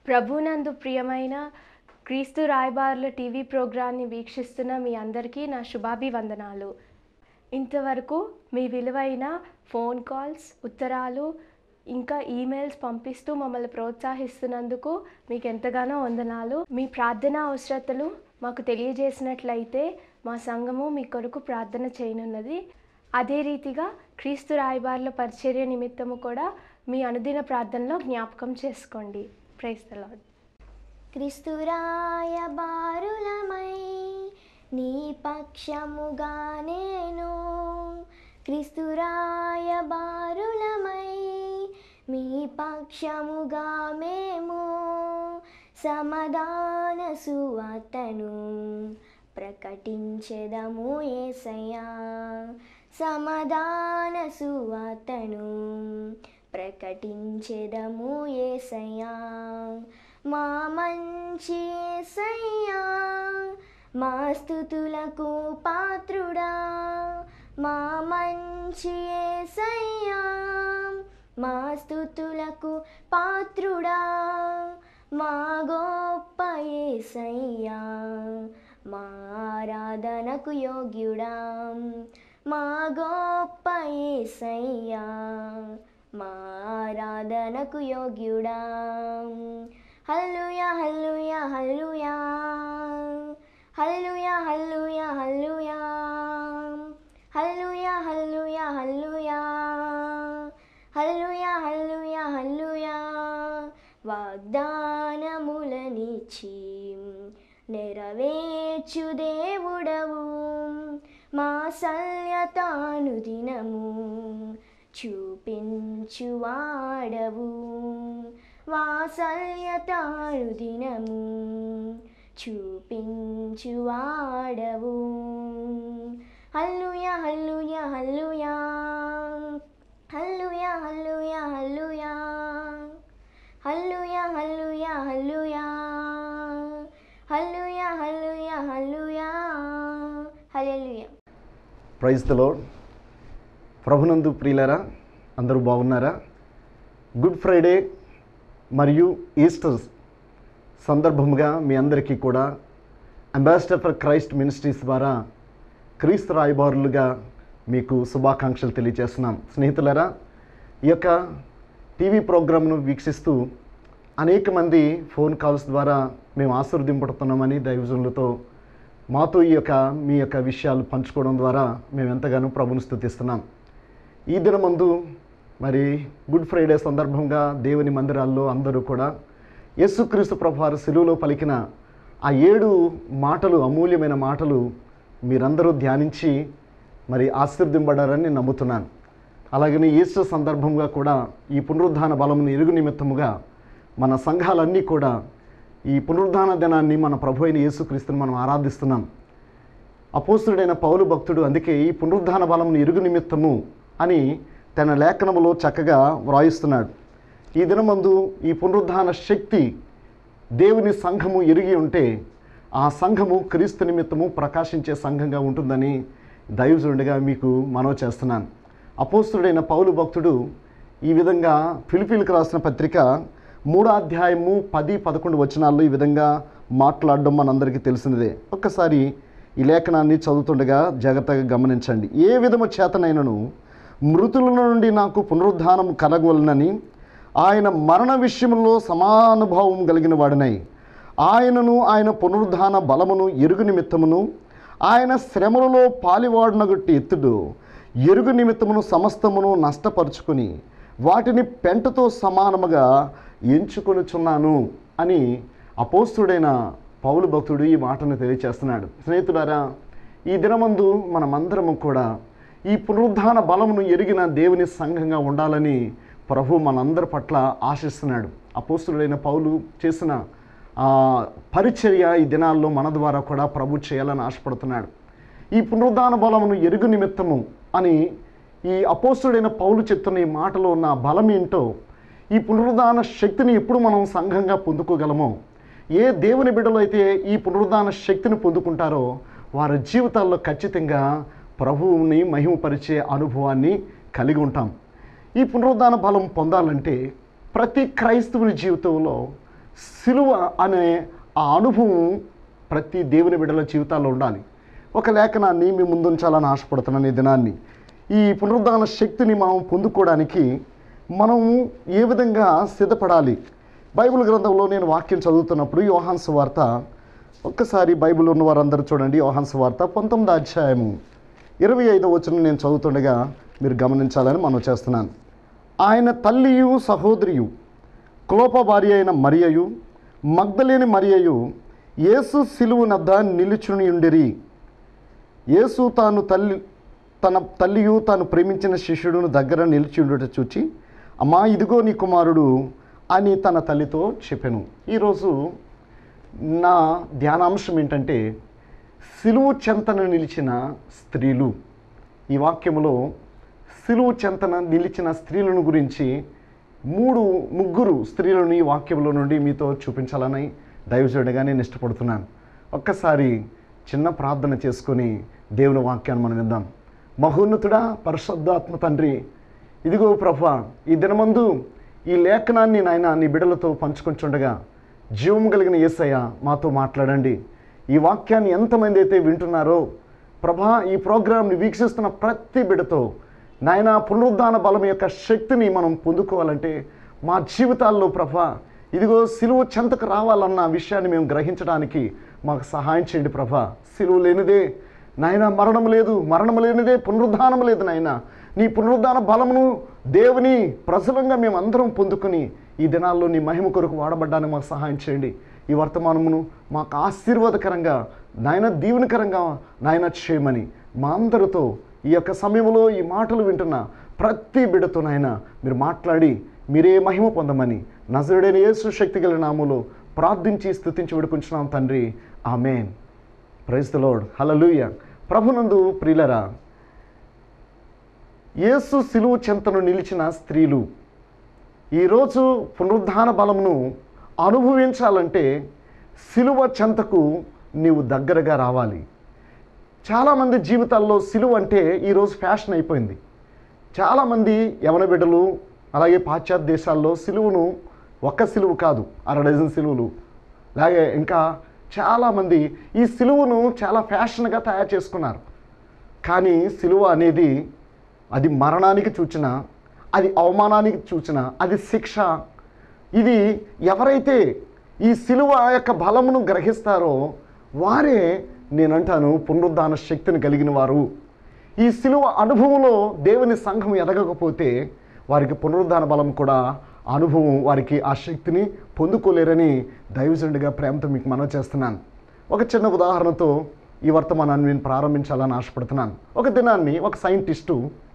ప్రభునందు ప్రియమైన క్రీస్తు రాయబారుల టీవీ ప్రోగ్రాన్ని వీక్షిస్తున్న మీ అందరికీ నా శుభాభివందనాలు ఇంతవరకు మీ విలువైన ఫోన్ కాల్స్ ఉత్తరాలు ఇంకా ఈమెయిల్స్ పంపిస్తూ మమ్మల్ని ప్రోత్సహిస్తున్నందుకు మీకు ఎంతగానో వందనాలు మీ ప్రార్థన అవసరతలు మాకు తెలియజేసినట్లయితే మా సంఘము మీ కొరకు ప్రార్థన చేయనున్నది అదే రీతిగా క్రీస్తు రాయబారుల పరిచర్య నిమిత్తము కూడా మీ అనుదిన ప్రార్థనలో జ్ఞాపకం చేసుకోండి ప్రైస్ ద లార్డ్ క్రిస్తురాయ బారులమై నీ పక్షముగా నేను క్రిస్తురాయ బారులమై మీ పక్షముగా మేము సమాధాన సువార్తను ప్రకటించెదము ఏసయ్యా సమాధాన సువార్తను ప్రకటించెదము ఏసయ్యా మా మంచి ఏసయ్యా మా స్థుతులకు పాత్రుడా మా మంచి ఏసయ్యా మా స్థుతులకు పాత్రుడా మా గొప్ప ఏసయ్యా మా ఆరాధనకు యోగ్యుడా మా గొప్ప ఏసయ్యా మా ఆరాధనకు యోగ్యుడా హల్లుయా hallelujah hallelujah hallelujah hallelujah hallelujah hallelujah hallelujah hallelujah hallelujah hallelujah హల్లుయా వాగ్దానములనిచ్చి నెరవేర్చు దేవుడవు మా సల్యతాను దినము చూపించువాడవు వాసల్యతాను దినము చూపించువాడవు hallelujah hallelujah hallelujah hallelujah hallelujah hallelujah hallelujah hallelujah hallelujah hallelujah hallelujah hallelujah hallelujah praise the Lord ప్రభునందు ప్రియులరా అందరూ బాగున్నారా గుడ్ ఫ్రైడే మరియు ఈస్టర్ సందర్భంగా మీ అందరికీ కూడా అంబాసిడర్ ఫర్ క్రైస్ట్ మినిస్ట్రీస్ ద్వారా క్రీస్తు రాయబారులుగా మీకు శుభాకాంక్షలు తెలియజేస్తున్నాం స్నేహితులరా ఈ యొక్క టీవీ ప్రోగ్రామ్ను వీక్షిస్తూ అనేక మంది ఫోన్ కాల్స్ ద్వారా మేము ఆశీర్వదింపడుతున్నామని దైవజనులతో మాతో ఈ యొక్క మీ యొక్క విషయాలు పంచుకోవడం ద్వారా మేము ఎంతగానో ప్రభుని స్థుతిస్తున్నాం ఈ దినమందు మరి గుడ్ ఫ్రైడే సందర్భంగా దేవుని మందిరాల్లో అందరూ కూడా యేసుక్రీస్తు ప్రభువారు సెలువులో పలికిన ఆ ఏడు మాటలు అమూల్యమైన మాటలు మీరందరూ ధ్యానించి మరి ఆశీర్దింపడారని నమ్ముతున్నాను అలాగనే ఈస్టర్ సందర్భంగా కూడా ఈ పునరుద్ధాన బలమును ఎరుగు నిమిత్తముగా మన సంఘాలన్నీ కూడా ఈ పునరుద్ధాన దినాన్ని మన ప్రభు అయిన యేసుక్రీస్తుని మనం ఆరాధిస్తున్నాం అపోస్తుడైన పౌలు భక్తుడు అందుకే ఈ పునరుద్ధాన బలమును ఎరుగు నిమిత్తము అని తన లేఖనములో చక్కగా వ్రాయిస్తున్నాడు ఈ దినమందు ఈ పునరుద్ధాన శక్తి దేవుని సంఘము ఎరిగి ఉంటే ఆ సంఘము క్రీస్తు నిమిత్తము ప్రకాశించే సంఘంగా ఉంటుందని దైవజుడిగా మీకు మనవి చేస్తున్నాను అపోస్తుడైన పౌలు భక్తుడు ఈ విధంగా ఫిలిపీలకు రాసిన పత్రిక మూడో అధ్యాయము పది పదకొండు వచనాల్లో ఈ విధంగా మాట్లాడడం మనందరికీ తెలిసినదే ఒక్కసారి ఈ లేఖనాన్ని చదువుతుండగా జాగ్రత్తగా గమనించండి ఏ విధము చేతనైనను మృతుల నుండి నాకు పునరుద్ధానం కలగవలనని ఆయన మరణ విషయంలో సమానుభావం కలిగిన వాడినై ఆయనను ఆయన పునరుద్ధాన బలమును ఎరుగు నిమిత్తమును ఆయన శ్రమలలో పాలివాడినగొట్టి ఎత్తుడు ఎరుగు నిమిత్తమును సమస్తమును నష్టపరుచుకొని వాటిని పెంటతో సమానముగా ఎంచుకొనుచున్నాను అని అపోస్తుడైన పౌలు భక్తుడు ఈ మాటను తెలియచేస్తున్నాడు స్నేహితులారా ఈ దినమందు మనమందరము కూడా ఈ పునరుద్ధాన బలమును ఎరిగిన దేవుని సంఘంగా ఉండాలని ప్రభు మనందరి పట్ల ఆశిస్తున్నాడు అపోస్తుడైన పౌలు చేసిన ఆ, పరిచర్య ఈ దినాల్లో మన ద్వారా కూడా ప్రభు చేయాలని ఆశపడుతున్నాడు ఈ పునరుద్ధాన బలమును ఎరుగు నిమిత్తము అని ఈ అపోస్తుడైన పౌలు చెప్తున్న ఈ మాటలో ఉన్న బలం ఏంటో ఈ పునరుద్ధాన శక్తిని ఎప్పుడు మనం సంఘంగా పొందుకోగలమో ఏ దేవుని బిడ్డలు అయితే ఈ పునరుద్ధాన శక్తిని పొందుకుంటారో వారి జీవితాల్లో ఖచ్చితంగా ప్రభువుని మహిమపరిచే అనుభవాన్ని కలిగి ఉంటాం ఈ పునరుద్ధాన బలం పొందాలంటే ప్రతి క్రైస్తవుని జీవితంలో సిలువ అనే ఆ అనుభవం ప్రతి దేవుని బిడ్డల జీవితాల్లో ఉండాలి ఒక లేఖనాన్ని మీ ముందుంచాలని ఆశపడుతున్నాను ఈ దినాన్ని ఈ పునరుద్ధాన శక్తిని మనం పొందుకోవడానికి మనం ఏ విధంగా సిద్ధపడాలి బైబిల్ గ్రంథంలో నేను వాక్యం చదువుతున్నప్పుడు యోహాన్స్ వార్త ఒక్కసారి బైబిల్ ఉన్న వారందరూ చూడండి యోహాన్స్ వార్త పంతొమ్మిది అధ్యాయము ఇరవై ఐదో వచనం నేను చదువుతుండగా మీరు గమనించాలని మనం చేస్తున్నాను ఆయన తల్లియు సహోదరియు క్లోప భార్య అయిన మరియయు మగ్ధలేని మరియయు యేసు సిలువు నద్ద నిలుచుని ఉండిరి యేసు తాను తల్లి తన తల్లియు తాను ప్రేమించిన శిష్యుడును దగ్గర నిలిచి ఉండుట చూచి అమ్మా ఇదిగో నీ కుమారుడు అని తన తల్లితో చెప్పాను ఈరోజు నా ధ్యానాంశం ఏంటంటే సిలువు చెంతన నిలిచిన స్త్రీలు ఈ వాక్యములో సిలువు చెంతన నిలిచిన స్త్రీలను గురించి మూడు ముగ్గురు స్త్రీలను ఈ వాక్యంలో నుండి మీతో చూపించాలని దైవజుడిగా నేను ఇష్టపడుతున్నాను ఒక్కసారి చిన్న ప్రార్థన చేసుకొని దేవుని వాక్యాన్ని మనం విందాం మహోన్నతుడా పరిశుద్ధాత్మ తండ్రి ఇదిగో ప్రభా ఈ దినమందు ఈ లేఖనాన్ని నాయన నీ బిడలతో పంచుకొంచుండగా జీవం కలిగిన యేసయ్య మాతో మాట్లాడండి ఈ వాక్యాన్ని ఎంతమంది అయితే వింటున్నారో ప్రభా ఈ ప్రోగ్రాంని వీక్షిస్తున్న ప్రతి బిడతో నాయన పునరుద్ధాన బలం యొక్క శక్తిని మనం పొందుకోవాలంటే మా జీవితాల్లో ప్రభా ఇదిగో సిలువ చెంతకు రావాలన్న విషయాన్ని మేము గ్రహించడానికి మాకు సహాయం చేయండి ప్రభా సిలువ లేనిదే నాయన మరణం లేదు మరణం లేనిదే పునరుద్ధానం లేదు నాయన నీ పునరుద్ధాన బలమును దేవుని ప్రజలంగా మేము అందరం పొందుకొని ఈ దినాల్లో నీ మహిమ కొరకు వాడబడ్డానికి మాకు సహాయం చేయండి ఈ వర్తమానమును మాకు ఆశీర్వాదకరంగా నాయన దీవెనకరంగా నాయన చేయమని మా అందరితో ఈ యొక్క సమయంలో ఈ మాటలు వింటున్న ప్రతి బిడ్డతో నాయన మీరు మాట్లాడి మీరే మహిమ పొందమని నజరుడైన యేసు శక్తి గల నామములో ప్రార్థించి స్థుతించి విడుకుంటున్నాం తండ్రి amen praise the Lord hallelujah ప్రభునందు ప్రియులరా యేసు సిలువు చెంతను నిలిచిన స్త్రీలు ఈరోజు పునరుద్ధాన బలమును అనుభవించాలంటే సిలువ చెంతకు నీవు దగ్గరగా రావాలి చాలామంది జీవితాల్లో సిలువ అంటే ఈరోజు ఫ్యాషన్ అయిపోయింది చాలామంది యవన బిడ్డలు అలాగే పాశ్చాత్య దేశాల్లో సిలువను ఒక్క సిలువు కాదు అర డజన్ సిలువలు అలాగే ఇంకా చాలామంది ఈ సిలువను చాలా ఫ్యాషన్గా తయారు చేసుకున్నారు కానీ సిలువ అనేది అది మరణానికి సూచన అది అవమానానికి సూచన అది శిక్ష ఇది ఎవరైతే ఈ సిలువ యొక్క బలమును గ్రహిస్తారో వారే నేనంటాను పునరుద్ధాన శక్తిని కలిగిన వారు ఈ సిలువ అనుభవంలో దేవుని సంఘం ఎదగకపోతే వారికి పునరుద్ధాన బలం కూడా అనుభవం వారికి ఆ శక్తిని పొందుకోలేరని దైవజనుడిగా ప్రేమతో మీకు మనవి చేస్తున్నాను ఒక చిన్న ఉదాహరణతో ఈ వర్తమానాన్ని నేను ప్రారంభించాలని ఆశపడుతున్నాను ఒక దినాన్ని ఒక సైంటిస్టు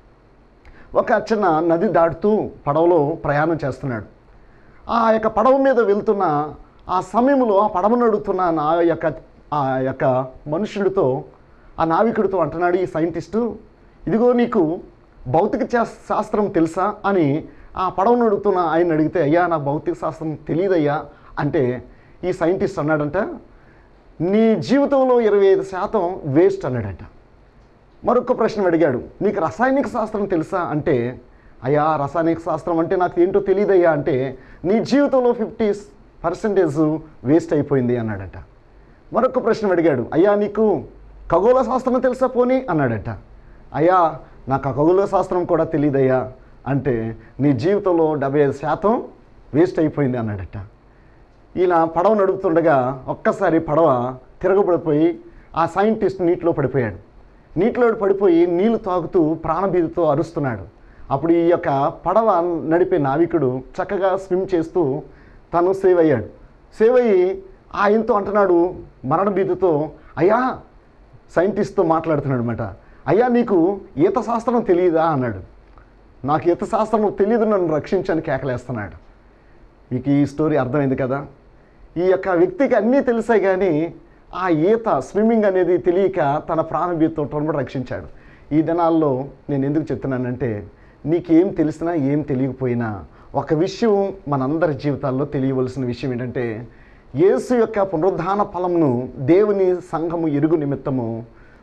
ఒక చిన్న నది దాటుతూ పడవలో ప్రయాణం చేస్తున్నాడు ఆ యొక్క పడవ మీద వెళ్తున్న ఆ సమయంలో ఆ పడవ నడుతున్న నా యొక్క ఆ యొక్క మనుషుడితో ఆ నావికుడితో అంటున్నాడు ఈ సైంటిస్టు ఇదిగో నీకు భౌతిక శాస్- శాస్త్రం తెలుసా అని ఆ పడవ నడుతున్న ఆయన అడిగితే అయ్యా నాకు భౌతిక శాస్త్రం తెలియదయ్యా అంటే ఈ సైంటిస్ట్ అన్నాడంట నీ జీవితంలో ఇరవై ఐదు శాతం వేస్ట్ అన్నాడంట మరొక ప్రశ్న అడిగాడు నీకు రసాయనిక శాస్త్రం తెలుసా అంటే అయ్యా రసాయనిక శాస్త్రం అంటే నాకు ఏంటో తెలియదయ్యా అంటే నీ జీవితంలో ఫిఫ్టీ పర్సెంటేజ్ వేస్ట్ అయిపోయింది అన్నాడట మరొక ప్రశ్న అడిగాడు అయ్యా నీకు ఖగోళ శాస్త్రం తెలుసా పోనీ అన్నాడట అయ్యా నాకు ఆ ఖగోళ శాస్త్రం కూడా తెలియదయ్యా అంటే నీ జీవితంలో డెబ్బై ఐదు శాతం వేస్ట్ అయిపోయింది అన్నాడట ఇలా పడవ నడుపుతుండగా ఒక్కసారి పడవ తిరగబడిపోయి ఆ సైంటిస్ట్ నీటిలో పడిపోయాడు నీటిలో పడిపోయి నీళ్లు తాగుతూ ప్రాణభీతితో అరుస్తున్నాడు అప్పుడు ఈ యొక్క పడవ నడిపే నావికుడు చక్కగా స్విమ్ చేస్తూ తను సేవ్ అయ్యాడు సేవ్ అయ్యి ఆయనతో అంటున్నాడు మరణభీతితో అయ్యా సైంటిస్ట్తో మాట్లాడుతున్నాడు అనమాట అయ్యా నీకు ఈత శాస్త్రం తెలియదా అన్నాడు నాకు ఈత శాస్త్రం తెలియదు నన్ను రక్షించని కేకలేస్తున్నాడు మీకు ఈ స్టోరీ అర్థమైంది కదా ఈ యొక్క వ్యక్తికి అన్నీ తెలిసాయి కానీ ఆ ఈత స్విమ్మింగ్ అనేది తెలియక తన ప్రాణభీతో కూడా రక్షించాడు ఈ దినాల్లో నేను ఎందుకు చెప్తున్నానంటే నీకేం తెలిసినా ఏం తెలియకపోయినా ఒక విషయం మనందరి జీవితాల్లో తెలియవలసిన విషయం ఏంటంటే యేసు యొక్క పునరుద్ధాన ఫలమును దేవుని సంఘము ఎరుగు నిమిత్తము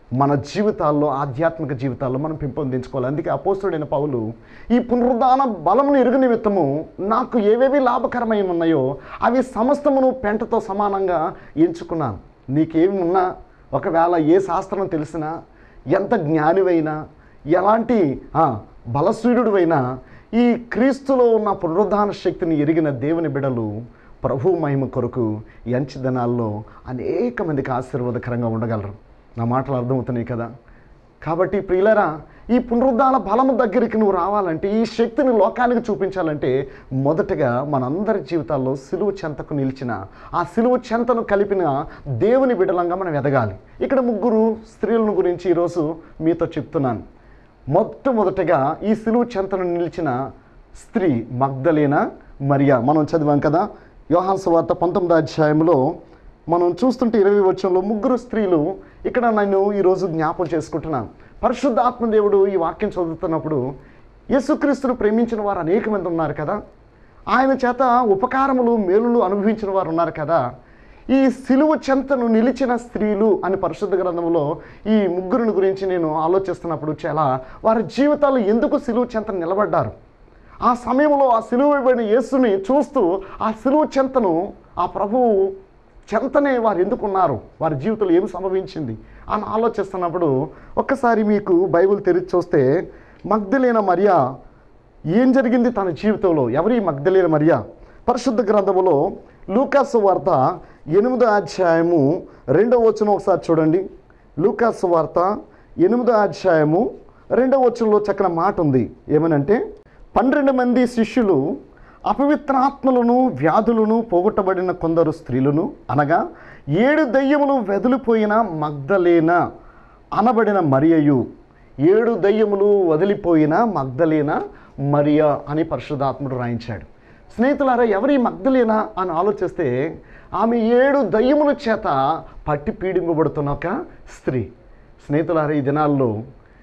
మన జీవితాల్లో ఆధ్యాత్మిక జీవితాల్లో మనం పెంపొందించుకోవాలి అందుకే అపోస్తుడైన పౌలు ఈ పునరుద్ధాన బలమును ఎరుగు నిమిత్తము నాకు ఏవేవి లాభకరమైన ఉన్నాయో అవి సమస్తమును పెంటతో సమానంగా ఎంచుకున్నాను నీకేమి ఉన్నా ఒకవేళ ఏ శాస్త్రం తెలిసినా ఎంత జ్ఞానివైనా ఎలాంటి ఆ, బలసూర్యుడివైనా ఈ క్రీస్తులో ఉన్న పునరుద్ధాన శక్తిని ఎరిగిన దేవుని బిడలు ప్రభు మహిమ కొరకు ఈ అంచె దినాల్లో అనేక మందికి ఆశీర్వాదకరంగా ఉండగలరు నా మాటలు అర్థమవుతున్నాయి కదా కాబట్టి ప్రియులరా ఈ పునరుద్ధాన బలము దగ్గరికి నువ్వు రావాలంటే ఈ శక్తిని లోకానికి చూపించాలంటే మొదటగా మనందరి జీవితాల్లో సిలువ చెంతకు నిలిచిన ఆ సిలువ చెంతను కలిపిన దేవుని బిడలంగా మనం ఎదగాలి ఇక్కడ ముగ్గురు స్త్రీలను గురించి ఈరోజు మీతో చెప్తున్నాను మొట్టమొదటగా ఈ సిలువ చెంతను నిలిచిన స్త్రీ మగ్ధలేన మరియా మనం చదివాం కదా యోహాన్ సువార్త పంతొమ్మిదో అధ్యాయంలో మనం చూస్తుంటే ఇరవై వచ్చంలో ముగ్గురు స్త్రీలు ఇక్కడ నేను ఈరోజు జ్ఞాపం చేసుకుంటున్నాను పరిశుద్ధాత్మ దేవుడు ఈ వాక్యం చదువుతున్నప్పుడు యేసుక్రీస్తును ప్రేమించిన వారు అనేక మంది ఉన్నారు కదా ఆయన చేత ఉపకారములు మేలులు అనుభవించిన వారు ఉన్నారు కదా ఈ సిలువ చెంతను నిలిచిన స్త్రీలు అని పరిశుద్ధ గ్రంథంలో ఈ ముగ్గురిని గురించి నేను ఆలోచిస్తున్నప్పుడు చాలా వారి జీవితాలు ఎందుకు సిలువ చెంత నిలబడ్డారు ఆ సమయంలో ఆ సిలువ వేయబడిన యేసుని చూస్తూ ఆ సిలువ చెంతను ఆ ప్రభువు చెంతనే వారు ఎందుకున్నారు వారి జీవితంలో ఏమి సంభవించింది అని ఆలోచిస్తున్నప్పుడు ఒక్కసారి మీకు బైబిల్ తెరిచి చూస్తే మగ్ధలేన మరియా ఏం జరిగింది తన జీవితంలో ఎవరి మగ్ధలేన మరియా పరిశుద్ధ గ్రంథములో లూకాసు వార్త ఎనిమిదో అధ్యాయము రెండవ వచనం ఒకసారి చూడండి లూకాసు వార్త ఎనిమిదో అధ్యాయము రెండవ వచనంలో చక్కని మాట ఉంది ఏమనంటే పన్నెండు మంది శిష్యులు అపవిత్రాత్మలను వ్యాధులను పోగొట్టబడిన కొందరు స్త్రీలను అనగా ఏడు దయ్యములు వెదిలిపోయిన మగ్ధలేన అనబడిన మరియయు ఏడు దయ్యములు వదిలిపోయిన మగ్ధలేన మరియ అని పరిశుద్ధాత్ముడు రాయించాడు స్నేహితులారా ఎవరి మగ్ధలేన అని ఆలోచిస్తే ఆమె ఏడు దయ్యముల చేత పట్టి పీడింపబడుతున్న ఒక స్త్రీ స్నేహితులారా ఈ దినాల్లో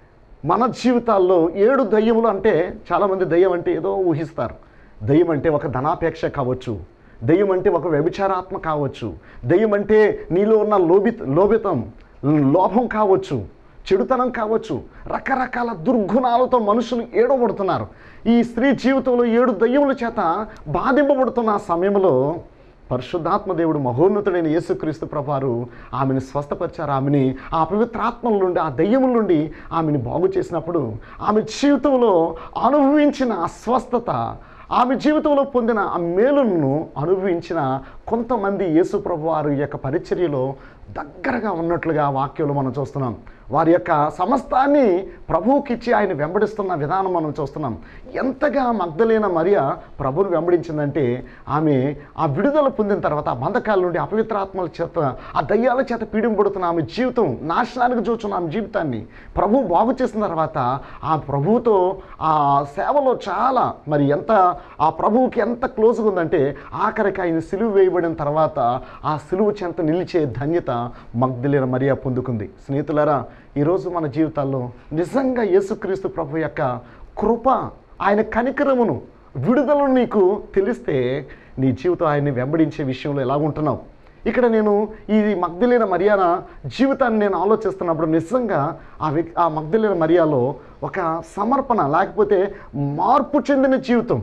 మన జీవితాల్లో ఏడు దయ్యములు అంటే చాలామంది దయ్యం అంటే ఏదో ఊహిస్తారు దయ్యం అంటే ఒక ధనాపేక్ష కావచ్చు దయ్యం అంటే ఒక వ్యభిచారాత్మ కావచ్చు దయ్యం అంటే నీలో ఉన్న లోబి లోభితం లోభం కావచ్చు చెడుతనం కావచ్చు రకరకాల దుర్గుణాలతో మనుషులు ఏడవబడుతున్నారు ఈ స్త్రీ జీవితంలో ఏడు దయ్యముల చేత బాధింపబడుతున్న ఆ సమయంలో పరిశుద్ధాత్మ దేవుడు మహోన్నతుడైన యేసుక్రీస్తు ప్రభారు ఆమెను స్వస్థపరిచారు ఆమెని ఆ అపవిత్రాత్మల నుండి ఆ దయ్యముల నుండి ఆమెను బాగు చేసినప్పుడు ఆమె జీవితంలో అనుభవించిన అస్వస్థత ఆమె జీవితంలో పొందిన ఆ మేలును అనుభవించిన కొంతమంది యేసు ప్రభు వారి యొక్క పరిచర్యలో దగ్గరగా ఉన్నట్లుగా వాక్యంలో మనం చూస్తున్నాం వారి యొక్క సమస్తాన్ని ప్రభువుకి ఇచ్చి ఆయన వెంబడిస్తున్న విధానం మనం చూస్తున్నాం ఎంతగా మగ్ధలేన మరియ ప్రభువుని వెంబడించిందంటే ఆమె ఆ విడుదల పొందిన తర్వాత ఆ బంధకాల నుండి అపవిత్రాత్మల చేత ఆ దయ్యాల చేత పీడింపబడుతున్న ఆమె జీవితం నాశనానికి చూచున్న ఆమె జీవితాన్ని ప్రభు బాగు చేసిన తర్వాత ఆ ప్రభువుతో ఆ సేవలో చాలా మరి ఎంత ఆ ప్రభువుకి ఎంత క్లోజ్గా ఉందంటే ఆఖరికి ఆయన సిలువ వేయబడిన తర్వాత ఆ సిలువ చెంత నిలిచే ధన్యత మగ్ధలేన మరియా పొందుకుంది స్నేహితులారా ఈరోజు మన జీవితాల్లో నిజంగా యేసుక్రీస్తు ప్రభు యొక్క కృప ఆయన కనికరమును విడుదలను నీకు తెలిస్తే నీ జీవితం ఆయన్ని వెంబడించే విషయంలో ఎలా ఉంటున్నావు ఇక్కడ నేను ఈ మగ్ధలేన మరియాన జీవితాన్ని నేను ఆలోచిస్తున్నప్పుడు నిజంగా ఆ వ్యక్ ఆ మగ్ధలేన మరియాలో ఒక సమర్పణ లేకపోతే మార్పు చెందిన జీవితం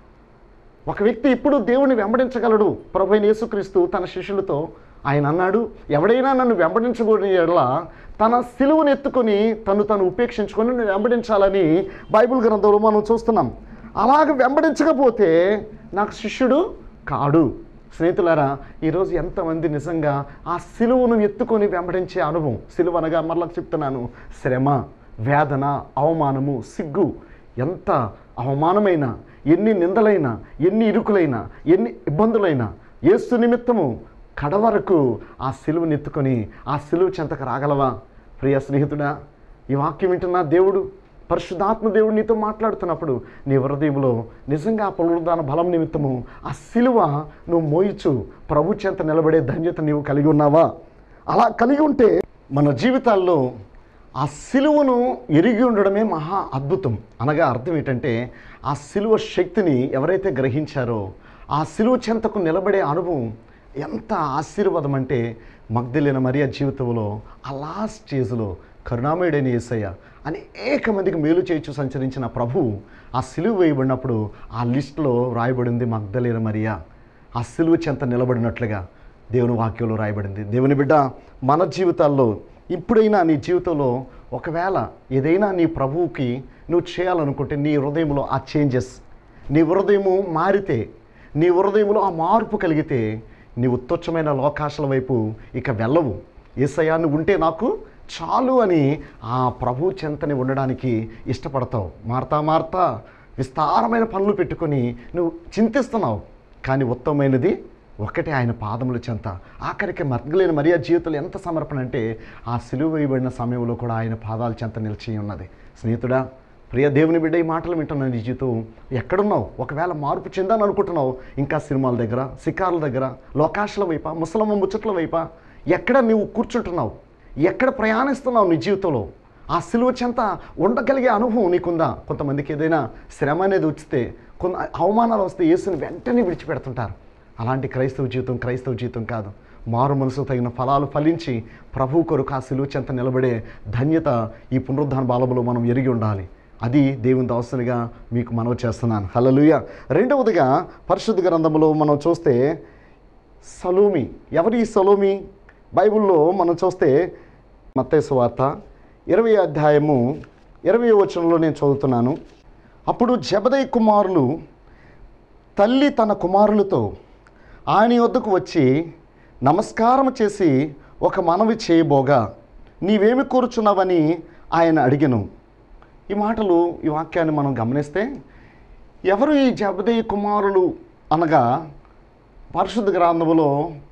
ఒక వ్యక్తి ఇప్పుడు దేవుని వెంబడించగలడు ప్రభు అయిన యేసుక్రీస్తు తన శిష్యులతో ఆయన అన్నాడు ఎవడైనా నన్ను వెంబడించకూడని ఎడల తన సిలువను ఎత్తుకొని తను తను ఉపేక్షించుకొని నువ్వు వెంబడించాలని బైబిల్ గ్రంథంలో మనం చూస్తున్నాం అలాగ వెంబడించకపోతే నాకు శిష్యుడు కాడు స్నేహితులారా ఈరోజు ఎంతమంది నిజంగా ఆ సిలువను ఎత్తుకొని వెంబడించే అనుభవం సిలువ అనగా మరలా చెప్తున్నాను శ్రమ వేదన అవమానము సిగ్గు ఎంత అవమానమైన ఎన్ని నిందలైనా ఎన్ని ఇరుకులైనా ఎన్ని ఇబ్బందులైనా ఏసు నిమిత్తము కడవరకు ఆ సిలువను ఎత్తుకొని ఆ సిలువ చెంతకు రాగలవా ప్రియ స్నేహితుడా ఈ వాక్యం వింటున్న దేవుడు పరిశుద్ధాత్మ దేవుడు నీతో మాట్లాడుతున్నప్పుడు నీ హృదయంలో నిజంగా ఆ పునరుద్ధాన బలం నిమిత్తము ఆ సిలువ నువ్వు మోయిచు ప్రభు చెంత నిలబడే ధన్యత నీవు కలిగి ఉన్నావా అలా కలిగి ఉంటే మన జీవితాల్లో ఆ సిలువను ఎరిగి ఉండడమే మహా అద్భుతం అనగా అర్థం ఏంటంటే ఆ సిలువ శక్తిని ఎవరైతే గ్రహించారో ఆ సిలువ చెంతకు నిలబడే అనుభవం ఎంత ఆశీర్వాదం అంటే మగ్ధులైన మరియా జీవితంలో ఆ లాస్ట్ స్టేజ్లో కరుణామయుడైన యేసయ్య అనేక మందికి మేలు చేయొచ్చు సంచరించిన ప్రభు ఆ సిలువ వేయబడినప్పుడు ఆ లిస్టులో రాయబడింది మగ్ధలేన మరియా ఆ సిలువ చెంత నిలబడినట్లుగా దేవుని వాక్యంలో రాయబడింది దేవుని బిడ్డ మన జీవితాల్లో ఇప్పుడైనా నీ జీవితంలో ఒకవేళ ఏదైనా నీ ప్రభువుకి నువ్వు చేయాలనుకుంటే నీ హృదయంలో ఆ చేంజెస్ నీ హృదయము మారితే నీ హృదయంలో ఆ మార్పు కలిగితే నీవు తుచ్చమైన లోకాశల వైపు ఇక వెళ్ళవు ఏసయ్యా నువ్వు ఉంటే నాకు చాలు అని ఆ ప్రభు చెంతని ఉండడానికి ఇష్టపడతావు మారతా మారతా విస్తారమైన పనులు పెట్టుకొని నువ్వు చింతిస్తున్నావు కానీ ఉత్తమమైనది ఒకటే ఆయన పాదముల చెంత ఆఖరికి మగ్గులేని మరియా జీవితంలో ఎంత సమర్పణ అంటే ఆ సిలువ వేయబడిన సమయంలో కూడా ఆయన పాదాల చెంత నిలిచి ఉన్నది స్నేహితుడా ప్రియ దేవుని బిడ్డ ఈ మాటలు వింటున్నావు నీ జీవితం ఎక్కడున్నావు ఒకవేళ మార్పు చెందాను అనుకుంటున్నావు ఇంకా సినిమాల దగ్గర శిఖార్ల దగ్గర లోకాశల వైపా ముసలమ్మ ముచ్చట్ల వైపా ఎక్కడ నువ్వు కూర్చుంటున్నావు ఎక్కడ ప్రయాణిస్తున్నావు నీ జీవితంలో ఆ సిలువ చెంత ఉండగలిగే అనుభవం నీకుందా కొంతమందికి ఏదైనా శ్రమ అనేది వచ్చితే కొంత అవమానాలు వస్తే యేసుని వెంటనే విడిచిపెడుతుంటారు అలాంటి క్రైస్తవ జీవితం క్రైస్తవ జీవితం కాదు మారు మనసు తగిన ఫలాలు ఫలించి ప్రభు కొరకు ఆ సిలువ చెంత నిలబడే ధన్యత ఈ పునరుద్ధాన బాలములో మనం ఎరిగి ఉండాలి అది దేవుని దాసునిగా మీకు మనవి చేస్తున్నాను హల్లెలూయా రెండవదిగా పరిశుద్ధ గ్రంథంలో మనం చూస్తే సలోమి ఎవరి ఈ సలోమి బైబిల్లో మనం చూస్తే మత్తేసు వార్త ఇరవై అధ్యాయము ఇరవై వచనంలో నేను చదువుతున్నాను అప్పుడు జబదయ్ కుమారులు తల్లి తన కుమారులతో ఆయన వద్దకు వచ్చి నమస్కారం చేసి ఒక మనవి చేయబోగా నీవేమి కూర్చున్నావని ఆయన అడిగను ఈ మాటలు ఈ వాక్యాన్ని మనం గమనిస్తే ఎవరు ఈ జబదయ్య కుమారులు అనగా పరిశుద్ధ గ్రంథములో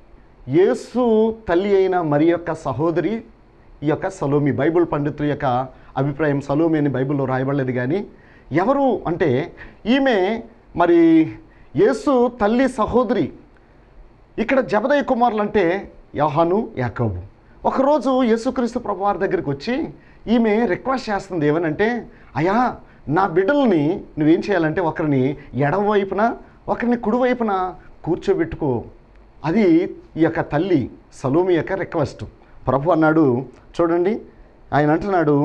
యేసు తల్లి అయిన మరి యొక్క సహోదరి ఈ యొక్క సలోమి బైబిల్ పండితుల యొక్క అభిప్రాయం సలోమి అని బైబిల్లో రాయబడలేదు కానీ ఎవరు అంటే ఈమె మరి యేసు తల్లి సహోదరి ఇక్కడ జబదయ్య కుమారులు అంటే యోహాను యాకోబు ఒకరోజు యేసుక్రీస్తు ప్రభువారి దగ్గరికి వచ్చి ఈమె రిక్వెస్ట్ చేస్తుంది ఏమనంటే అయ్యా నా బిడ్డల్ని నువ్వేం చేయాలంటే ఒకరిని ఎడమ వైపున ఒకరిని కుడివైపున కూర్చోబెట్టుకో అది ఈ యొక్క తల్లి సలోమి యొక్క రిక్వెస్ట్ ప్రభు అన్నాడు చూడండి ఆయన అంటున్నాడు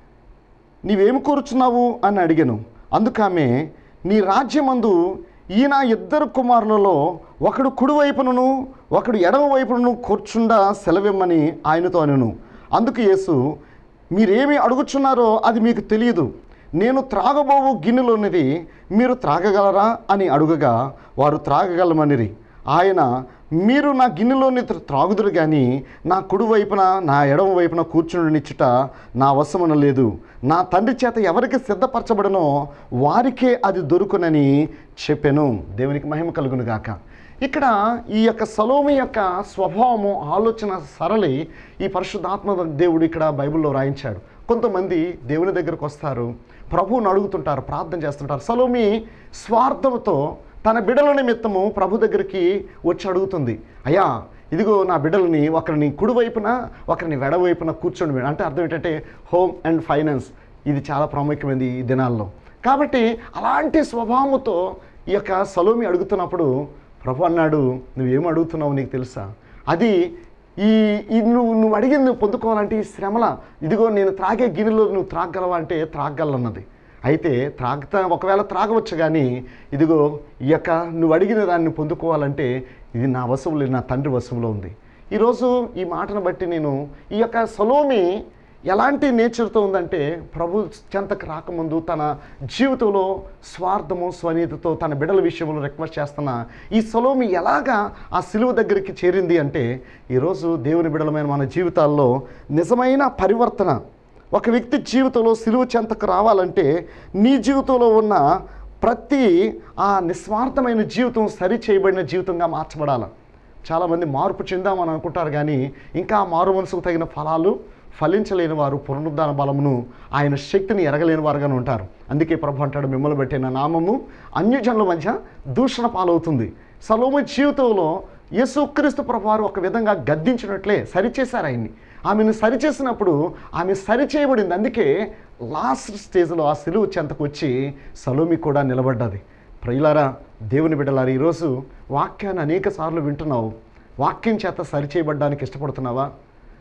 నీవేమి కూర్చున్నావు అని అడిగాను అందుకామె నీ రాజ్యమందు ఈయన ఇద్దరు కుమారులలో ఒకడు కుడివైపునను ఒకడు ఎడమ వైపునను కూర్చుండా సెలవిమ్మని ఆయనతో అనను అందుకు యేసు మీరేమి అడుగుచున్నారో అది మీకు తెలియదు నేను త్రాగబోవు గిన్నెలోనిది మీరు త్రాగగలరా అని అడుగగా వారు త్రాగగలమనిరి ఆయన మీరు నా గిన్నెలోని త్ర- త్రాగుదురు కానీ నా కుడి వైపున నా ఎడమ వైపున కూర్చునిచ్చుట నా వశమున లేదు నా తండ్రి చేత ఎవరికి సిద్ధపరచబడనో వారికే అది దొరుకునని చెప్పాను దేవునికి మహిమ కలుగును గాక ఇక్కడ ఈ యొక్క సలోమి యొక్క స్వభావము ఆలోచన సరళి ఈ పరిశుద్ధాత్మ దేవుడు ఇక్కడ బైబిల్లో రాయించాడు కొంతమంది దేవుని దగ్గరకు వస్తారు ప్రభువుని అడుగుతుంటారు ప్రార్థన చేస్తుంటారు సలోమి స్వార్థంతో తన బిడ్డల నిమిత్తము ప్రభు దగ్గరికి వచ్చి అడుగుతుంది అయ్యా ఇదిగో నా బిడ్డలని ఒకరిని కుడివైపున ఒకరిని వెడవైపున కూర్చొని అంటే అర్థం ఏంటంటే హోమ్ అండ్ ఫైనాన్స్ ఇది చాలా ప్రాముఖ్యమైనది ఈ దినాల్లో కాబట్టి అలాంటి స్వభావముతో ఈ యొక్క సలోమి అడుగుతున్నప్పుడు ప్రభు అన్నాడు నువ్వేం అడుగుతున్నావు నీకు తెలుసా అది ఈ ఈ నువ్వు నువ్వు అడిగింది నువ్వు పొందుకోవాలంటే ఈ శ్రమల ఇదిగో నేను త్రాగే గిన్నెలో నువ్వు త్రాగలవా అంటే త్రాగలన్నది అయితే త్రాగుతా ఒకవేళ త్రాగవచ్చు కానీ ఇదిగో ఈ యొక్క నువ్వు అడిగిన దాన్ని పొందుకోవాలంటే ఇది నా వశంలో నా తండ్రి వశంలో ఉంది ఈరోజు ఈ మాటను బట్టి నేను ఈ యొక్క సలోమి ఎలాంటి నేచర్తో ఉందంటే ప్రభు చెంతకు రాకముందు తన జీవితంలో స్వార్థము స్వనీతితో తన బిడ్డల విషయంలో రిక్వెస్ట్ చేస్తున్న ఈ సలోమి ఎలాగా ఆ సిలువ దగ్గరికి చేరింది అంటే ఈరోజు దేవుని బిడ్డలమైన మన జీవితాల్లో నిజమైన పరివర్తన ఒక వ్యక్తి జీవితంలో సిలువ చెంతకు రావాలంటే నీ జీవితంలో ఉన్న ప్రతి ఆ నిస్వార్థమైన జీవితం సరి చేయబడిన జీవితంగా మార్చబడాలి చాలామంది మార్పు చెందామని అనుకుంటారు కానీ ఇంకా ఆ మారు మనసుకు తగిన ఫలాలు ఫలించలేని వారు పునరుద్ధాన బలమును ఆయన శక్తిని ఎరగలేని వారుగానే ఉంటారు అందుకే ప్రభు అంటాడు మిమ్మల్ని పెట్టిన నామము అన్యజనుల మధ్య దూషణ పాలవుతుంది సలోమ జీవితంలో యేసుక్రీస్తు ప్రభువారు ఒక విధంగా గద్దించినట్లే సరిచేశారు ఆయన్ని ఆమెను సరిచేసినప్పుడు ఆమె సరిచేయబడింది అందుకే లాస్ట్ స్టేజ్లో ఆ సిలువు చెంతకు వచ్చి సలోమి కూడా నిలబడ్డది ప్రియులారా దేవుని బిడ్డలారా ఈరోజు వాక్యాన్ని అనేక సార్లు వింటున్నావు వాక్యం చేత సరిచేయబడ్డానికి ఇష్టపడుతున్నావా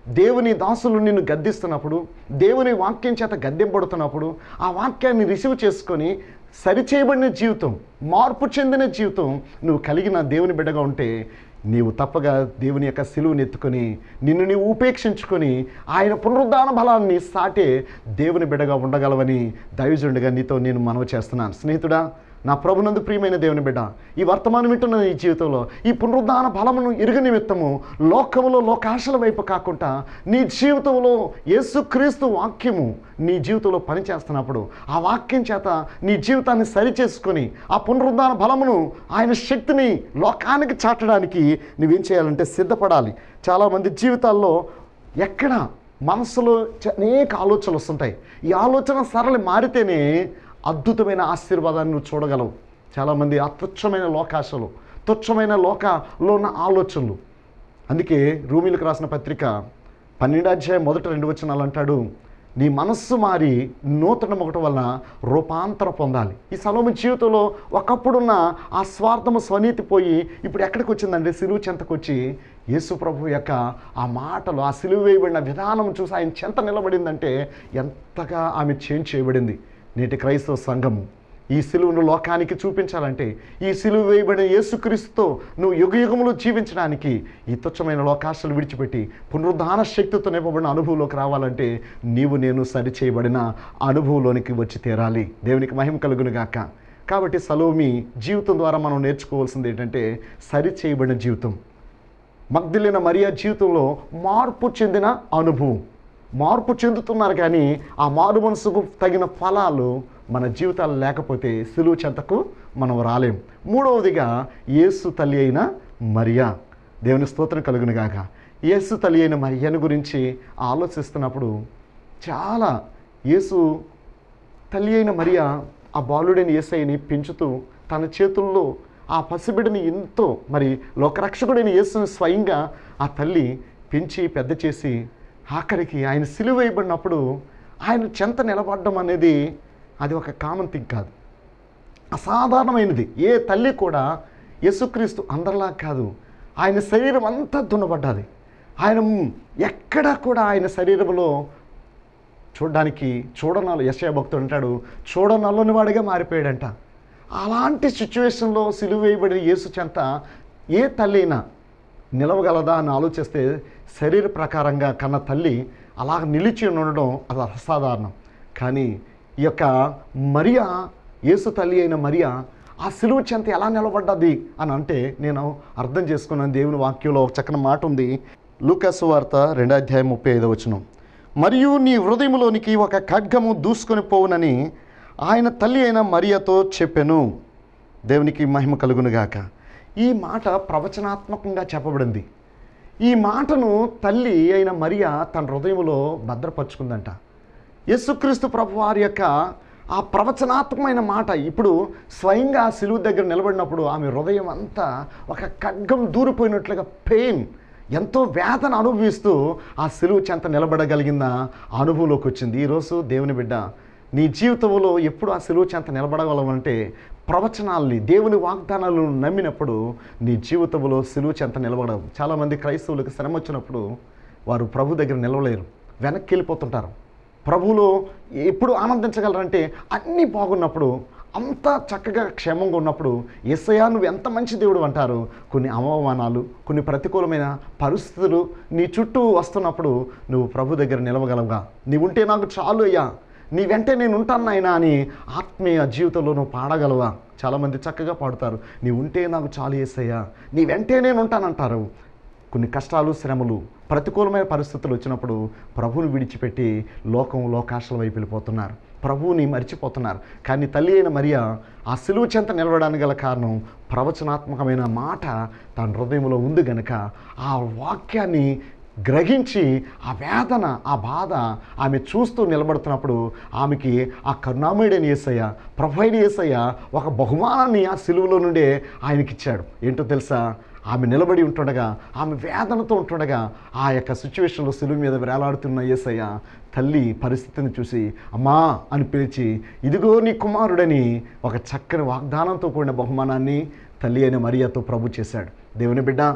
దేవుని దాసులు నిన్ను గద్దిస్తున్నప్పుడు దేవుని వాక్యం చేత గద్దెంపడుతున్నప్పుడు ఆ వాక్యాన్ని రిసీవ్ చేసుకొని సరిచేయబడిన జీవితం మార్పు చెందిన జీవితం నువ్వు కలిగిన దేవుని బిడ్డగా ఉంటే నీవు తప్పగా దేవుని యొక్క సిలువుని ఎత్తుకొని నిన్ను నీవు ఉపేక్షించుకొని ఆయన పునరుద్ధాన బలాన్ని సాటే దేవుని బిడ్డగా ఉండగలవని దైవజుండిగా నీతో నేను మనవి చేస్తున్నాను స్నేహితుడా నా ప్రభునందు ప్రియమైన దేవుని బిడ్డ ఈ వర్తమానం వింటున్న ఈ జీవితంలో ఈ పునరుద్ధాన బలమును ఎరుగు నిమిత్తము లోకములో లోకాశల వైపు కాకుండా నీ జీవితంలో యేసుక్రీస్తు వాక్యము నీ జీవితంలో పనిచేస్తున్నప్పుడు ఆ వాక్యం చేత నీ జీవితాన్ని సరిచేసుకొని ఆ పునరుద్ధాన బలమును ఆయన శక్తిని లోకానికి చాటడానికి నువ్వేం చేయాలంటే సిద్ధపడాలి చాలామంది జీవితాల్లో ఎక్కడ మనసులో చ- అనేక ఆలోచనలు వస్తుంటాయి ఈ ఆలోచన సరళి మారితేనే అద్భుతమైన ఆశీర్వాదాన్ని నువ్వు చూడగలవు చాలామంది ఆ తుచ్చమైన లోకాశలు తుచ్చమైన లోకలో ఉన్న ఆలోచనలు అందుకే రూమిలకు రాసిన పత్రిక పన్నెండు అధ్యాయం మొదటి రెండు వచనాలు అంటాడు నీ మనస్సు మారి నూతన ఒకటి వలన రూపాంతరం పొందాలి ఈ సలోమి జీవితంలో ఒకప్పుడున్న ఆ స్వార్థము స్వనీతి పోయి ఇప్పుడు ఎక్కడికి వచ్చిందంటే సిలువు చెంతకు వచ్చి యేసు ప్రభు యొక్క ఆ మాటలు ఆ సిలువు వేయబడిన విధానం చూసి ఆయన చెంత నిలబడిందంటే ఎంతగా ఆమె చేంజ్ చేయబడింది నేటి క్రైస్తవ సంఘము ఈ సిలువను లోకానికి చూపించాలంటే ఈ సిలువ వేయబడిన యేసుక్రీస్తుతో నువ్వు యుగ యుగములు జీవించడానికి ఈ తుచ్చమైన లోకాశలు విడిచిపెట్టి పునరుద్ధాన శక్తితో నింపబడిన అనుభవంలోకి రావాలంటే నీవు నేను సరి చేయబడిన అనుభవంలోనికి వచ్చి తీరాలి దేవునికి మహిమ కలుగును గాక కాబట్టి సలోమి జీవితం ద్వారా మనం నేర్చుకోవాల్సింది ఏంటంటే సరి చేయబడిన జీవితం మగ్ధులైన మరియా జీవితంలో మార్పు చెందిన అనుభవం మార్పు చెందుతున్నారు కానీ ఆ మారు మనసుకు తగిన ఫలాలు మన జీవితాలు లేకపోతే సిలువు చెంతకు మనం రాలేం మూడవదిగా యేసు తల్లి అయిన మరియా దేవుని స్తోత్రం కలుగును గాక యేసు తల్లి అయిన మరియను గురించి ఆలోచిస్తున్నప్పుడు చాలా యేసు తల్లి అయిన మరియా ఆ బాలుడైన యేసయ్యని పెంచుతూ తన చేతుల్లో ఆ పసిబిడ్డని ఎంతో మరి లోకరక్షకుడైన యేసుని స్వయంగా ఆ తల్లి పెంచి పెద్ద చేసి ఆఖరికి ఆయన సిలువేయబడినప్పుడు ఆయన చెంత నిలబడడం అనేది అది ఒక కామన్ థింగ్ కాదు అసాధారణమైనది ఏ తల్లి కూడా యేసుక్రీస్తు అందరిలా కాదు ఆయన శరీరం అంతా దున్నబడ్డది ఆయన ఎక్కడా కూడా ఆయన శరీరంలో చూడడానికి చూడనాలు యశయ భక్తుడు అంటాడు చూడనల్లని వాడిగా మారిపోయాడంట అలాంటి సిచ్యువేషన్లో సిలువ వేయబడిన యేసు చెంత ఏ తల్లి అయినా నిలవగలదా అని ఆలోచిస్తే శరీర ప్రకారంగా కన్న తల్లి అలా నిలిచి ఉండడం అది అసాధారణం కానీ ఈ యొక్క మరియా యేసు తల్లి అయిన మరియా ఆ సిలువ చెంత ఎలా నిలబడ్డది అని అంటే నేను అర్థం చేసుకున్నాను దేవుని వాక్యంలో ఒక చక్కని మాట ఉంది లూకాసు వార్త రెండో అధ్యాయం ముప్పై ఐదో వచనం మరియు నీ హృదయంలోనికి ఒక ఖడ్గము దూసుకొని పోవునని ఆయన తల్లి అయిన మరియతో చెప్పెను దేవునికి మహిమ కలుగునుగాక ఈ మాట ప్రవచనాత్మకంగా చెప్పబడింది ఈ మాటను తల్లి అయిన మరియా తన హృదయంలో భద్రపరుచుకుందంట యేసుక్రీస్తు ప్రభు వారి యొక్క ఆ ప్రవచనాత్మకమైన మాట ఇప్పుడు స్వయంగా ఆ సిలువు దగ్గర నిలబడినప్పుడు ఆమె హృదయం అంతా ఒక ఖడ్గం దూరిపోయినట్లుగా పెయిన్ ఎంతో వేదన అనుభవిస్తూ ఆ సిలువు చెంత నిలబడగలిగిన ఆ అనుభవంలోకి వచ్చింది ఈరోజు దేవుని బిడ్డ నీ జీవితంలో ఎప్పుడు ఆ సిలువు చెంత నిలబడగలవంటే ప్రవచనాల్ని దేవుని వాగ్దానాలను నమ్మినప్పుడు నీ జీవితంలో సిలువు చెంత నిలబడవు చాలామంది క్రైస్తవులకు శ్రమ వచ్చినప్పుడు వారు ప్రభు దగ్గర నిలవలేరు వెనక్కి వెళ్ళిపోతుంటారు ప్రభువులో ఎప్పుడు ఆనందించగలరంటే అన్నీ బాగున్నప్పుడు అంత చక్కగా క్షేమంగా ఉన్నప్పుడు ఎస్ఐయా నువ్వు ఎంత మంచి దేవుడు అంటారు కొన్ని అవమానాలు కొన్ని ప్రతికూలమైన పరిస్థితులు నీ చుట్టూ వస్తున్నప్పుడు నువ్వు ప్రభు దగ్గర నిలవగలవుగా నీ ఉంటే నాకు చాలు అయ్యా నీ వెంటే నేను ఉంటాను నాయనా అని ఆత్మీయ జీవితంలో నువ్వు పాడగలవా చాలామంది చక్కగా పాడుతారు నీ ఉంటే నాకు చాలు ఏసయ్యా నీ వెంటే నేను ఉంటానంటారు కొన్ని కష్టాలు శ్రమలు ప్రతికూలమైన పరిస్థితులు వచ్చినప్పుడు ప్రభువుని విడిచిపెట్టి లోకం లోకాశల వైపు వెళ్ళిపోతున్నారు ప్రభువుని మర్చిపోతున్నారు కానీ తల్లి అయిన మరియా ఆ సిలువు చెంత నిలవడానికి గల కారణం ప్రవచనాత్మకమైన మాట తన హృదయంలో ఉంది గనక ఆ వాక్యాన్ని గ్రహించి ఆ వేదన ఆ బాధ ఆమె చూస్తూ నిలబడుతున్నప్పుడు ఆమెకి ఆ కరుణామయుడైన ఏసయ్య ప్రభు అయిన ఏసయ్య ఒక బహుమానాన్ని ఆ సిలువలో నుండే ఆయనకిచ్చాడు ఏంటో తెలుసా ఆమె నిలబడి ఉంటుండగా ఆమె వేదనతో ఉంటుండగా ఆ యొక్క సిచ్యువేషన్లో సిలువ మీద వేలాడుతున్న ఏసయ్య తల్లి పరిస్థితిని చూసి అమ్మా అని పిలిచి ఇదిగో నీ కుమారుడని ఒక చక్కని వాగ్దానంతో కూడిన బహుమానాన్ని తల్లి అయిన మరియతో ప్రభు చేశాడు దేవుని బిడ్డ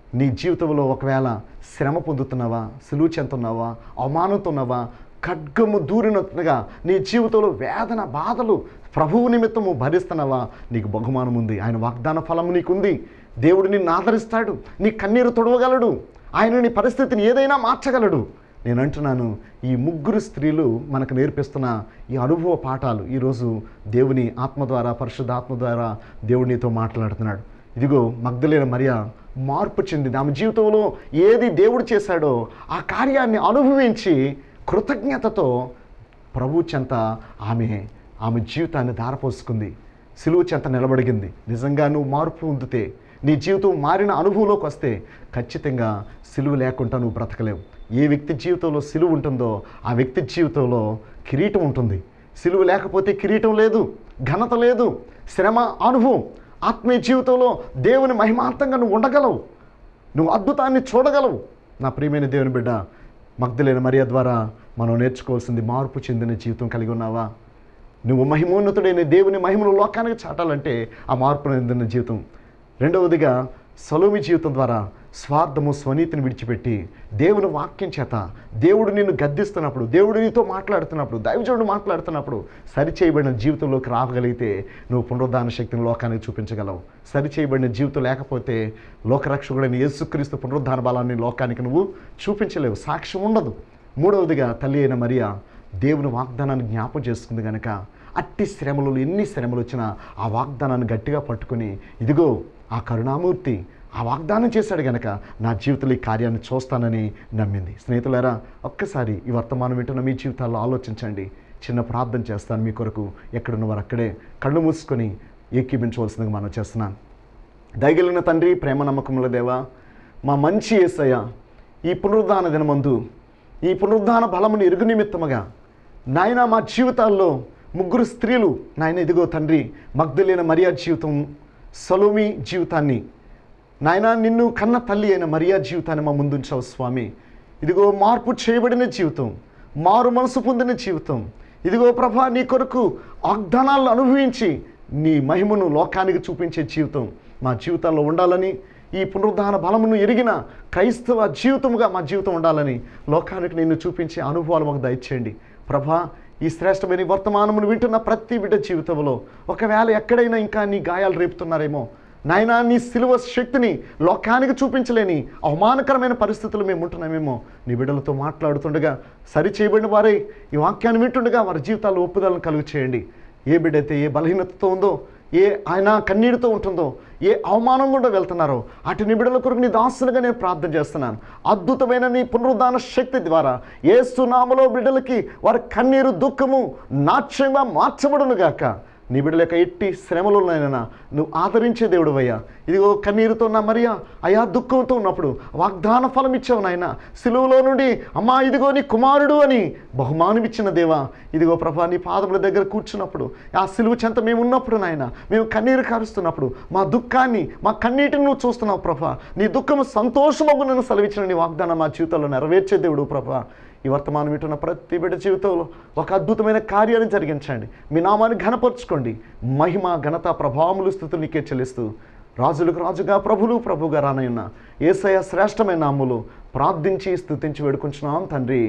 నీ జీవితంలో ఒకవేళ శ్రమ పొందుతున్నావా సులువు చెందుతున్నావా అవమానంతున్నావా ఖడ్గము దూరినట్టుగా నీ జీవితంలో వేదన బాధలు ప్రభువు నిమిత్తము భరిస్తున్నావా నీకు బహుమానం ఉంది ఆయన వాగ్దాన ఫలము నీకుంది దేవుడు నిన్ను ఆదరిస్తాడు నీ కన్నీరు తొడవగలడు ఆయన నీ పరిస్థితిని ఏదైనా మార్చగలడు నేను అంటున్నాను ఈ ముగ్గురు స్త్రీలు మనకు నేర్పిస్తున్న ఈ అనుభవ పాఠాలు ఈరోజు దేవుని ఆత్మ ద్వారా పరిశుద్ధ ఆత్మ ద్వారా దేవుడు నీతో మాట్లాడుతున్నాడు ఇదిగో మగ్ధులైన మరియా మార్పు చెందింది ఆమె జీవితంలో ఏది దేవుడు చేశాడో ఆ కార్యాన్ని అనుభవించి కృతజ్ఞతతో ప్రభు చెంత ఆమె ఆమె జీవితాన్ని ధారపోసుకుంది సిలువు చెంత నిలబడిగింది నిజంగా నువ్వు మార్పు పొందితే నీ జీవితం మారిన అనుభవంలోకి వస్తే ఖచ్చితంగా సిలువు లేకుండా నువ్వు బ్రతకలేవు ఏ వ్యక్తి జీవితంలో సిలువు ఉంటుందో ఆ వ్యక్తి జీవితంలో కిరీటం ఉంటుంది సిలువు లేకపోతే కిరీటం లేదు ఘనత లేదు శ్రమ అనుభవం ఆత్మీయ జీవితంలో దేవుని మహిమాంతంగా నువ్వు ఉండగలవు నువ్వు అద్భుతాన్ని చూడగలవు నా ప్రియమైన దేవుని బిడ్డ మగ్ధులైన మరియ ద్వారా మనం నేర్చుకోవాల్సింది మార్పు చెందిన జీవితం కలిగి ఉన్నావా నువ్వు మహిమోన్నతుడైన దేవుని మహిమను లోకానికి చాటాలంటే ఆ మార్పు చెందిన జీవితం రెండవదిగా సలోమి జీవితం ద్వారా స్వార్థము స్వనీతిని విడిచిపెట్టి దేవుని వాక్యం చేత దేవుడు నిన్ను గద్దిస్తున్నప్పుడు దేవుడు నీతో మాట్లాడుతున్నప్పుడు దైవజనుడు మాట్లాడుతున్నప్పుడు సరిచేయబడిన జీవితంలోకి రాగలిగితే నువ్వు పునరుద్ధాన శక్తిని లోకానికి చూపించగలవు సరిచేయబడిన జీవితం లేకపోతే లోకరక్షకుడైన యేసుక్రీస్తు పునరుద్ధాన బలాన్ని లోకానికి నువ్వు చూపించలేవు సాక్ష్యం ఉండదు మూడవదిగా తల్లి అయిన మరియా దేవుని వాగ్దానాన్ని జ్ఞాపం చేసుకుంది కనుక అట్టి శ్రమలు ఎన్ని శ్రమలు వచ్చినా ఆ వాగ్దానాన్ని గట్టిగా పట్టుకొని ఇదిగో ఆ కరుణామూర్తి ఆ వాగ్దానం చేశాడు గనక నా జీవితంలో ఈ కార్యాన్ని చూస్తానని నమ్మింది స్నేహితులారా ఒక్కసారి ఈ వర్తమానం వింటున్న మీ జీవితాల్లో ఆలోచించండి చిన్న ప్రార్థన చేస్తాను మీ కొరకు ఎక్కడున్న వారు అక్కడే కళ్ళు మూసుకొని ఏకీపించవలసిందిగా మనం చేస్తున్నాను దయగలిగిన తండ్రి ప్రేమ నమ్మకముల దేవా మా మంచి ఏసయ్య ఈ పునరుద్ధాన దినమందు ఈ పునరుద్ధాన బలముని ఎరుగు నిమిత్తముగా నాయన మా జీవితాల్లో ముగ్గురు స్త్రీలు నాయన ఇదిగో తండ్రి మగ్ధులైన మరియా జీవితం సలోమి జీవితాన్ని నాయన నిన్ను కన్న తల్లి అయిన మరియా జీవితాన్ని మా ముందుంచావు స్వామి ఇదిగో మార్పు చేయబడిన జీవితం మారు మనసు పొందిన జీవితం ఇదిగో ప్రభా నీ కొరకు వాగ్దానాలను అనుభవించి నీ మహిమను లోకానికి చూపించే జీవితం మా జీవితాల్లో ఉండాలని ఈ పునరుద్ధాన బలమును ఎరిగిన క్రైస్తవ జీవితముగా మా జీవితం ఉండాలని లోకానికి నిన్ను చూపించే అనుభవాలు మాకు దయచేయండి ప్రభా ఈ శ్రేష్టమైన ఈ వర్తమానమును వింటున్న ప్రతి బిడ్డ జీవితంలో ఒకవేళ ఎక్కడైనా ఇంకా నీ గాయాలు రేపుతున్నారేమో నాయనా నీ సిలువ శక్తిని లోకానికి చూపించలేని అవమానకరమైన పరిస్థితులు మేము ఉంటున్నామేమో నీ బిడ్డలతో మాట్లాడుతుండగా సరి చేయబడిన వారే ఈ వాక్యాన్ని వింటుండగా వారి జీవితాల్లో ఒప్పుదలను కలుగు చేయండి ఏ బిడ్డ అయితే ఏ బలహీనతతో ఉందో ఏ ఆయన కన్నీటితో ఉంటుందో ఏ అవమానం కూడా వెళ్తున్నారో అటు నీ బిడ్డల కొరకు నీ దాసులుగా నేను ప్రార్థన చేస్తున్నాను అద్భుతమైన నీ పునరుద్ధాన శక్తి ద్వారా ఏ సునామలో బిడ్డలకి వారి కన్నీరు దుఃఖము నాట్యంగా మార్చబడును గాక నీ బిడ్డల యొక్క ఎట్టి శ్రమలోనైనా నువ్వు ఆదరించే దేవుడు అయ్యా ఇదిగో కన్నీరుతో ఉన్న మరియా అయా దుఃఖంతో ఉన్నప్పుడు వాగ్దాన ఫలం ఇచ్చావు నాయన సిలువలో నుండి అమ్మా ఇదిగో నీ కుమారుడు అని బహుమానం ఇచ్చిన దేవా ఇదిగో ప్రభా నీ పాదముల దగ్గర కూర్చున్నప్పుడు ఆ సిలువ చెంత మేము ఉన్నప్పుడు నాయన మేము కన్నీరు కారుస్తున్నప్పుడు మా దుఃఖాన్ని మా కన్నీటిని నువ్వు చూస్తున్నావు ప్రభా నీ దుఃఖము సంతోషమగు నన్ను సెలవిచ్చిన నీ వాగ్దానం మా జీవితంలో నెరవేర్చే దేవుడు ప్రభా ఈ వర్తమానం వింటున్న ప్రతి బిడ్డ జీవితంలో ఒక అద్భుతమైన కార్యాన్ని జరిగించండి మీ నామాన్ని ఘనపరచుకోండి మహిమ ఘనత ప్రభావములు స్థుతులు నీకే చెల్లిస్తూ రాజులకు రాజుగా ప్రభులు ప్రభుగా రానయ్యున్న ఏసయ శ్రేష్టమైన నాములు ప్రార్థించి స్థుతించి వేడుకుంటున్నాం తండ్రి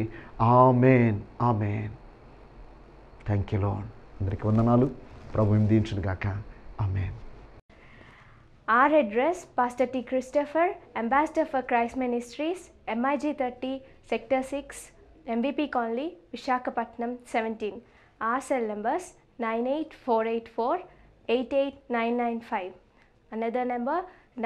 amen amen thank you lord అందరికీ వందనాలు ప్రభు దీంచును గాక amen Our address Pastor T. Christopher, Ambassador for Christ Ministries, MIG 30, Sector 6, MVP Colony, Vishakhapatnam 17. Our cell numbers 98484 88995. Another number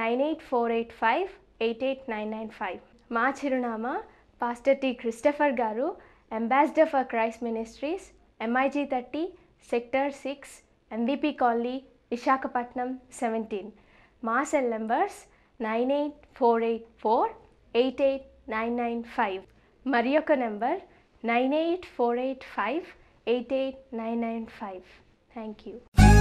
98485 88995. మా చిరునామా పాస్టర్ టి క్రిస్టఫర్ గారు ambassador for Christ ministries MIG thirty sector six MVP colony Visakhapatnam seventeen మా cell numbers nine eight four eight four eight eight nine nine five మరి ఒక number nine eight four eight five eight eight nine nine five thank you